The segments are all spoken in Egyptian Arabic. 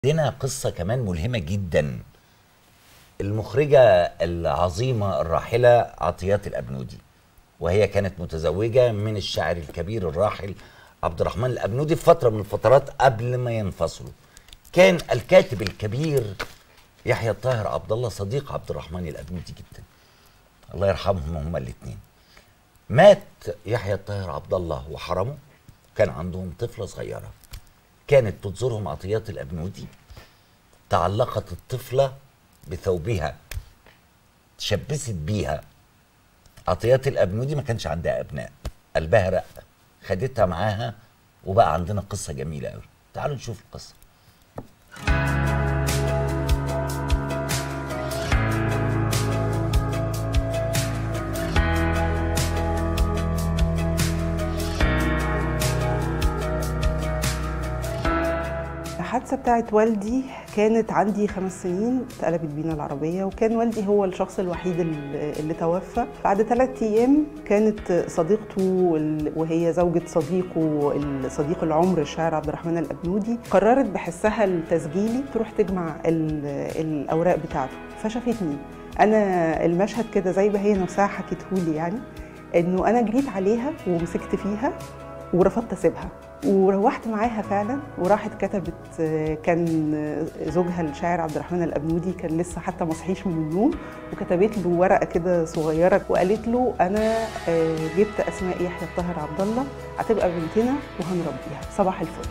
عندنا قصة كمان ملهمة جدا المخرجة العظيمة الراحلة عطيات الأبنودي وهي كانت متزوجة من الشاعر الكبير الراحل عبد الرحمن الأبنودي في فترة من الفترات قبل ما ينفصلوا كان الكاتب الكبير يحيى الطاهر عبد الله صديق عبد الرحمن الأبنودي جدا الله يرحمهم هما الاثنين مات يحيى الطاهر عبد الله وحرمه كان عندهم طفلة صغيرة كانت بتزورهم عطيات الأبنودي تعلقت الطفلة بثوبها تشبست بيها عطيات الأبنودي ما كانش عندها أبناء قلبها رق خدتها معاها وبقى عندنا قصة جميلة قوي تعالوا نشوف القصة الحادثة بتاعت والدي كانت عندي خمس سنين اتقلبت بينا العربية وكان والدي هو الشخص الوحيد اللي اللي توفى بعد ثلاثة أيام كانت صديقته ال- وهي زوجة صديقه ال- صديق العمر الشاعر عبد الرحمن الأبنودي قررت بحسها التسجيلي تروح تجمع ال- الأوراق بتاعته فشافتني أنا المشهد كده زي ما هي نفسها حكيتهولي يعني إنه أنا جريت عليها ومسكت فيها ورفضت اسيبها وروحت معاها فعلا وراحت كتبت آه، كان آه، زوجها الشاعر عبد الرحمن الابنودي كان لسه حتى ما صحيش من النوم وكتبت له ورقه كده صغيره وقالت له انا آه، جبت اسماء يحيى الطاهر عبد الله هتبقى بنتنا وهنربيها صباح الفل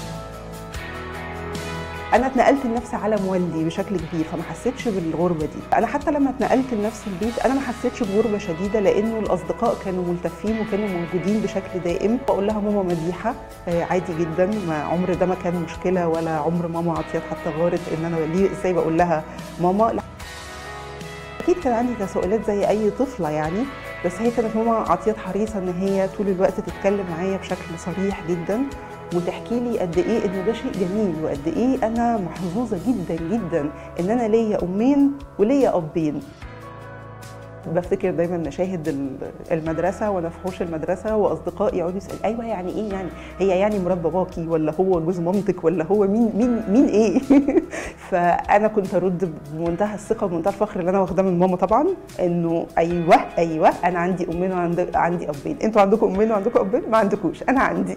انا اتنقلت لنفس عالم والدي بشكل كبير فما حسيتش بالغربه دي انا حتى لما اتنقلت لنفس البيت انا ما حسيتش بغربه شديده لانه الاصدقاء كانوا ملتفين وكانوا موجودين بشكل دائم بقول لها ماما مديحه آه، عادي جدا ما عمر ده ما كان مشكله ولا عمر ماما عطيات حتى غارت ان انا ليه ازاي بقول لها ماما لا اكيد كان عندي تساؤلات زي اي طفله يعني بس هي كانت ماما عطيات حريصه ان هي طول الوقت تتكلم معايا بشكل صريح جدا وتحكي لي قد ايه ان ده شيء جميل وقد ايه انا محظوظه جدا جدا ان انا ليا امين وليا ابين بفتكر دايما مشاهد ال- المدرسه وانا في حوش المدرسه واصدقائي يقعدوا يسالوا ايوه يعني ايه يعني هي يعني مرات باباكي ولا هو جوز مامتك ولا هو مين مين مين ايه فانا كنت ارد بمنتهى الثقه ومنتهى الفخر اللي انا واخداه من ماما طبعا انه ايوه ايوه انا عندي امين وعندي عندي ابين انتوا عندكم امين وعندكم ابين ما عندكوش انا عندي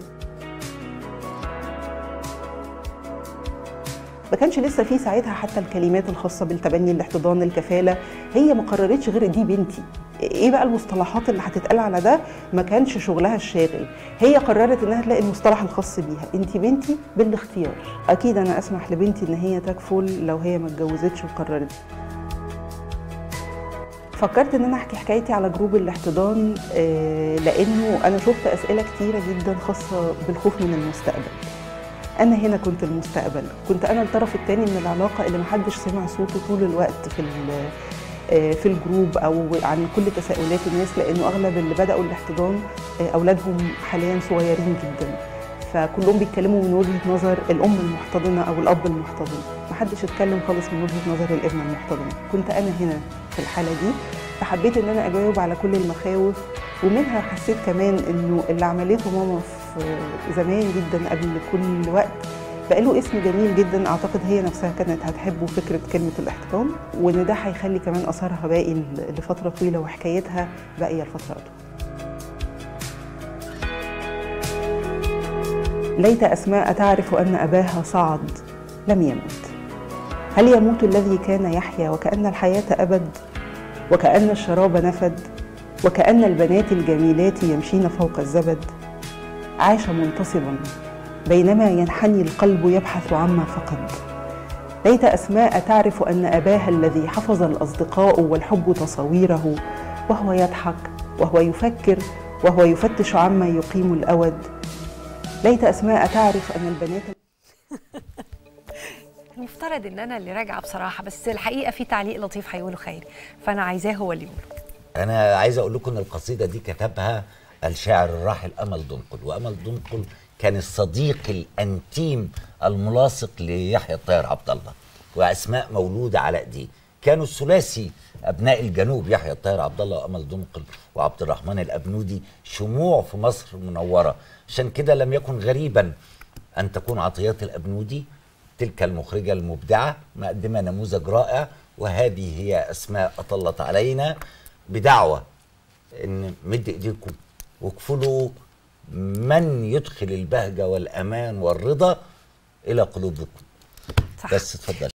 ما كانش لسه في ساعتها حتى الكلمات الخاصه بالتبني الاحتضان الكفاله هي ما قررتش غير دي بنتي ايه بقى المصطلحات اللي هتتقال على ده ما كانش شغلها الشاغل هي قررت انها تلاقي المصطلح الخاص بيها انت بنتي بالاختيار اكيد انا اسمح لبنتي ان هي تكفل لو هي ما اتجوزتش وقررت فكرت ان انا احكي حكايتي على جروب الاحتضان آه، لانه انا شفت اسئله كتيره جدا خاصه بالخوف من المستقبل انا هنا كنت المستقبل كنت انا الطرف الثاني من العلاقه اللي محدش سمع صوته طول الوقت في ال- آه، في الجروب او عن كل تساؤلات الناس لانه اغلب اللي بداوا الاحتضان آه، اولادهم حاليا صغيرين جدا فكلهم بيتكلموا من وجهه نظر الام المحتضنه او الاب المحتضن محدش اتكلم خالص من وجهه نظر الابن المحتضن كنت انا هنا في الحاله دي فحبيت ان انا اجاوب على كل المخاوف ومنها حسيت كمان انه اللي عملته ماما في زمان جدا قبل كل وقت بقى له اسم جميل جدا اعتقد هي نفسها كانت هتحبه فكره كلمه الاحتضان وان ده هيخلي كمان اثرها باقي لفتره طويله وحكايتها باقيه لفتره اطول ليت اسماء تعرف ان اباها صعد لم يمت هل يموت الذي كان يحيا وكان الحياه ابد وكان الشراب نفد وكان البنات الجميلات يمشين فوق الزبد عاش منتصبا بينما ينحني القلب يبحث عما فقد ليت اسماء تعرف ان اباها الذي حفظ الاصدقاء والحب تصاويره وهو يضحك وهو يفكر وهو يفتش عما يقيم الاود ليت اسماء تعرف ان البنات المفترض ان انا اللي راجعه بصراحه بس الحقيقه في تعليق لطيف هيقوله خيري فانا عايزاه هو اللي يقوله انا عايز اقول لكم ان القصيده دي كتبها الشاعر الراحل امل دنقل وامل دنقل كان الصديق الانتيم الملاصق ليحيى الطاهر عبد الله واسماء مولوده على ايديه كانوا الثلاثي ابناء الجنوب يحيى الطاهر عبد الله وامل دنقل وعبد الرحمن الابنودي شموع في مصر المنوره عشان كده لم يكن غريبا ان تكون عطيات الابنودي تلك المخرجة المبدعة مقدمة نموذج رائع وهذه هي أسماء أطلت علينا بدعوة إن مد إيديكم واكفلوا من يدخل البهجة والأمان والرضا إلى قلوبكم صح بس اتفضل